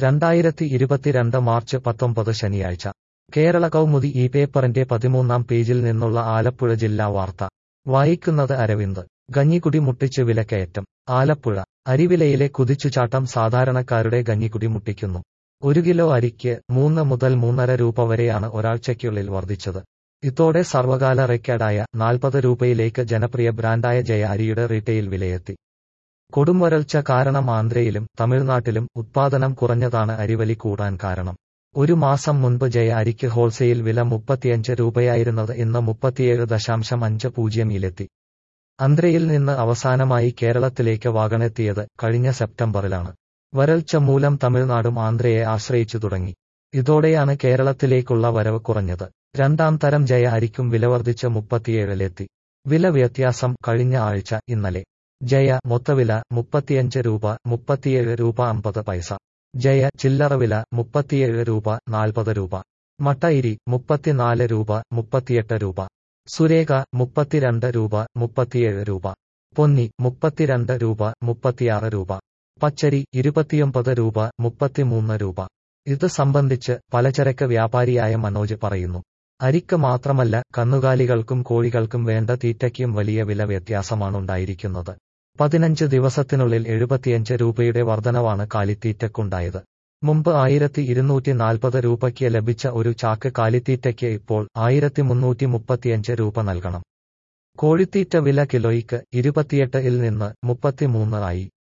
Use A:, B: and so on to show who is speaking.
A: രണ്ടായിരത്തി ഇരുപത്തിരണ്ട് മാർച്ച് പത്തൊമ്പത് ശനിയാഴ്ച കേരള കൗമുദി ഈ പേപ്പറിന്റെ പതിമൂന്നാം പേജിൽ നിന്നുള്ള ആലപ്പുഴ ജില്ലാ വാർത്ത വായിക്കുന്നത് അരവിന്ദ് ഗഞ്ഞിക്കുടി മുട്ടിച്ച് വിലക്കയറ്റം ആലപ്പുഴ അരിവിലയിലെ കുതിച്ചുചാട്ടം സാധാരണക്കാരുടെ ഗഞ്ഞിക്കുടി മുട്ടിക്കുന്നു ഒരു കിലോ അരിക്ക് മൂന്ന് മുതൽ മൂന്നര രൂപ വരെയാണ് ഒരാഴ്ചയ്ക്കുള്ളിൽ വർദ്ധിച്ചത് ഇതോടെ സർവകാല റെക്കോർഡായ നാൽപ്പത് രൂപയിലേക്ക് ജനപ്രിയ ബ്രാൻഡായ ജയ അരിയുടെ റീറ്റെയിൽ വിലയെത്തി കൊടുംവരൾച്ച കാരണം ആന്ധ്രയിലും തമിഴ്നാട്ടിലും ഉത്പാദനം കുറഞ്ഞതാണ് അരിവലി കൂടാൻ കാരണം ഒരു മാസം മുൻപ് ജയ അരിക്ക് ഹോൾസെയിൽ വില മുപ്പത്തിയഞ്ച് രൂപയായിരുന്നത് ഇന്ന് മുപ്പത്തിയേഴ് ദശാംശം അഞ്ച് പൂജ്യമിലെത്തി ആന്ധ്രയിൽ നിന്ന് അവസാനമായി കേരളത്തിലേക്ക് വാഗണെത്തിയത് കഴിഞ്ഞ സെപ്റ്റംബറിലാണ് വരൾച്ച മൂലം തമിഴ്നാടും ആന്ധ്രയെ ആശ്രയിച്ചു തുടങ്ങി ഇതോടെയാണ് കേരളത്തിലേക്കുള്ള വരവ് കുറഞ്ഞത് രണ്ടാം തരം ജയ അരിക്കും വില വർദ്ധിച്ച് മുപ്പത്തിയേഴിലെത്തി വില വ്യത്യാസം കഴിഞ്ഞ ആഴ്ച ഇന്നലെ ജയ മൊത്തവില മുപ്പത്തിയഞ്ച് രൂപ മുപ്പത്തിയേഴ് രൂപ അമ്പത് പൈസ ജയ ചില്ലറ വില മുപ്പത്തിയേഴ് രൂപ നാൽപ്പത് രൂപ മട്ടയിരി മുപ്പത്തിനാല് രൂപ മുപ്പത്തിയെട്ട് രൂപ സുരേഖ മുപ്പത്തിരണ്ട് രൂപ മുപ്പത്തിയേഴ് രൂപ പൊന്നി മുപ്പത്തിരണ്ട് രൂപ മുപ്പത്തിയാറ് രൂപ പച്ചരി ഇരുപത്തിയൊമ്പത് രൂപ മുപ്പത്തിമൂന്ന് രൂപ ഇത് സംബന്ധിച്ച് പലചരക്ക് വ്യാപാരിയായ മനോജ് പറയുന്നു അരിക്ക് മാത്രമല്ല കന്നുകാലികൾക്കും കോഴികൾക്കും വേണ്ട തീറ്റയ്ക്കും വലിയ വില വ്യത്യാസമാണുണ്ടായിരിക്കുന്നത് പതിനഞ്ച് ദിവസത്തിനുള്ളിൽ എഴുപത്തിയഞ്ച് രൂപയുടെ വർധനവാണ് കാലിത്തീറ്റക്കുണ്ടായത് മുമ്പ് ആയിരത്തി ഇരുന്നൂറ്റി നാൽപ്പത് രൂപയ്ക്ക് ലഭിച്ച ഒരു ചാക്ക് കാലിത്തീറ്റയ്ക്ക് ഇപ്പോൾ ആയിരത്തി മുന്നൂറ്റി മുപ്പത്തിയഞ്ച് രൂപ നൽകണം കോഴിത്തീറ്റ വില കിലോയ്ക്ക് ഇരുപത്തിയെട്ട് ഇൽ നിന്ന് മുപ്പത്തിമൂന്ന് ആയി